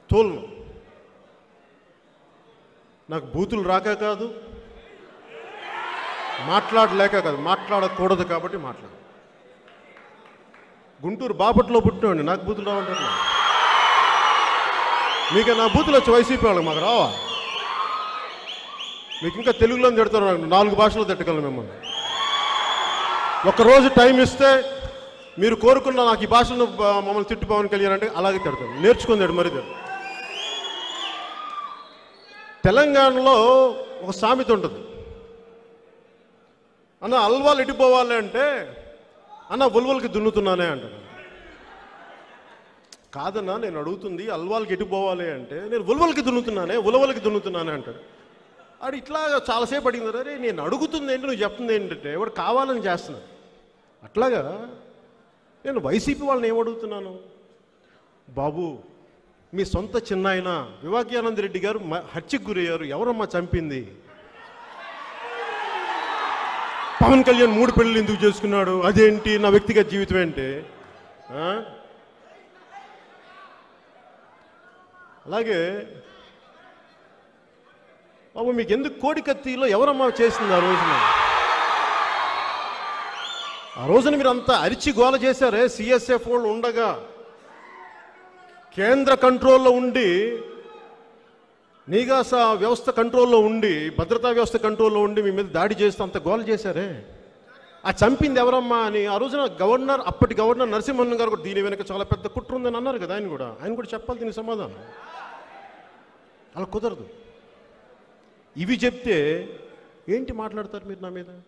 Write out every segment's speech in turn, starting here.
తోలను నాకు బూతులు రాక కాదు మాట్లాడలేక కాదు మాట్లాడకూడదు కాబట్టి మాట్లాడు గుంటూరు బాపట్లో పుట్టినండి నాకు బూతులు రావంటారు మీకు నా బూతులు వచ్చి వైసీపీ వాళ్ళకి మాకు రావా మీకు ఇంకా తెలుగులో తిడతారు నాకు నాలుగు భాషలో తిట్టగలను మిమ్మల్ని ఒక్కరోజు టైం ఇస్తే మీరు కోరుకున్న నాకు ఈ భాషను బ- మమ్మల్ని తిట్టు పవన్ కళ్యాణ్ అంటే అలాగే తిడతాను నేర్చుకుందాడు మరి తిడతాను. తెలంగాణలో ఒక సామెత ఉంటుంది అన్న అల్వాలు ఎడిపోవాలి అంటే అన్న ఉల్వలకి దున్నుతున్నానే అంటాడు కాదన్నా నేను అడుగుతుంది అల్వాలకి ఎడిపోవాలి అంటే నేను ఉల్వలకి దున్నుతున్నానే ఉలవలకి దున్నుతున్నానే అంటాడు ఆడు ఇట్లా చాలాసేపు అడిగింది అరే నేను అడుగుతుంది ఏంటి నువ్వు చెప్తుంది ఏంటంటే వాడు కావాలని చేస్తున్నాడు అట్లాగా నేను వైసీపీ వాళ్ళని ఏం అడుగుతున్నాను బాబు మీ సొంత చిన్నాయన వివాక్యానంద రెడ్డి గారు మ- హత్యకు గురయ్యారు ఎవరమ్మా చంపింది పవన్ కళ్యాణ్ మూడు పెళ్ళిళ్ళు ఎందుకు చేసుకున్నాడు అదేంటి నా వ్యక్తిగత జీవితం ఏంటి ఆ? అలాగే బాబు మీకు ఎందుకు కోడి కత్తిలో ఎవరమ్మా చేసింది ఆ రోజున ఆ రోజున మీరు అంతా అరిచి గోల చేశారే సిఎస్ఎఫ్ వాళ్ళు ఉండగా కేంద్ర కంట్రోల్లో ఉండి నీగాస వ్యవస్థ కంట్రోల్లో ఉండి భద్రతా వ్యవస్థ కంట్రోల్లో ఉండి మీ మీద దాడి చేస్తూ అంత గోల చేశారే ఆ చంపింది ఎవరమ్మా అని ఆ రోజున గవర్నర్ అప్పటి గవర్నర్ నరసింహన్ గారు కూడా దీని వెనక చాలా పెద్ద కుట్ర ఉందని అన్నారు కదా ఆయన కూడా ఆయన కూడా చెప్పాలి దీని సమాధానం అలా కుదరదు ఇవి చెప్తే ఏంటి మాట్లాడతారు మీరు నా మీద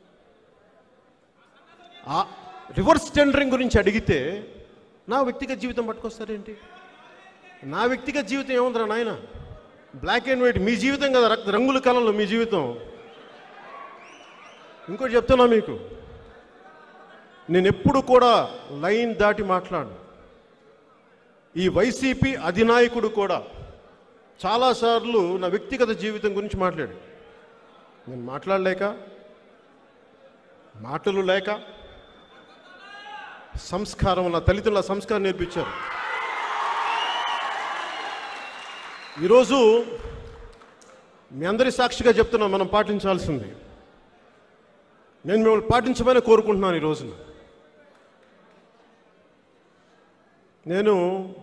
ఆ రివర్స్ టెండరింగ్ గురించి అడిగితే నా వ్యక్తిగత జీవితం పట్టుకొస్తారేంటి నా వ్యక్తిగత జీవితం ఏముందిరా నాయన బ్లాక్ అండ్ వైట్ మీ జీవితం కదా రక్త రంగుల కళలో మీ జీవితం ఇంకోటి చెప్తున్నా మీకు నేను ఎప్పుడు కూడా లైన్ దాటి మాట్లాడు ఈ వైసీపీ అధినాయకుడు కూడా చాలాసార్లు నా వ్యక్తిగత జీవితం గురించి మాట్లాడు నేను మాట్లాడలేక మాటలు లేక సంస్కారం నా తల్లిదండ్రుల సంస్కారం నేర్పించారు ఈరోజు మీ అందరి సాక్షిగా చెప్తున్నా మనం పాటించాల్సింది నేను మిమ్మల్ని పాటించమని కోరుకుంటున్నాను ఈ రోజున నేను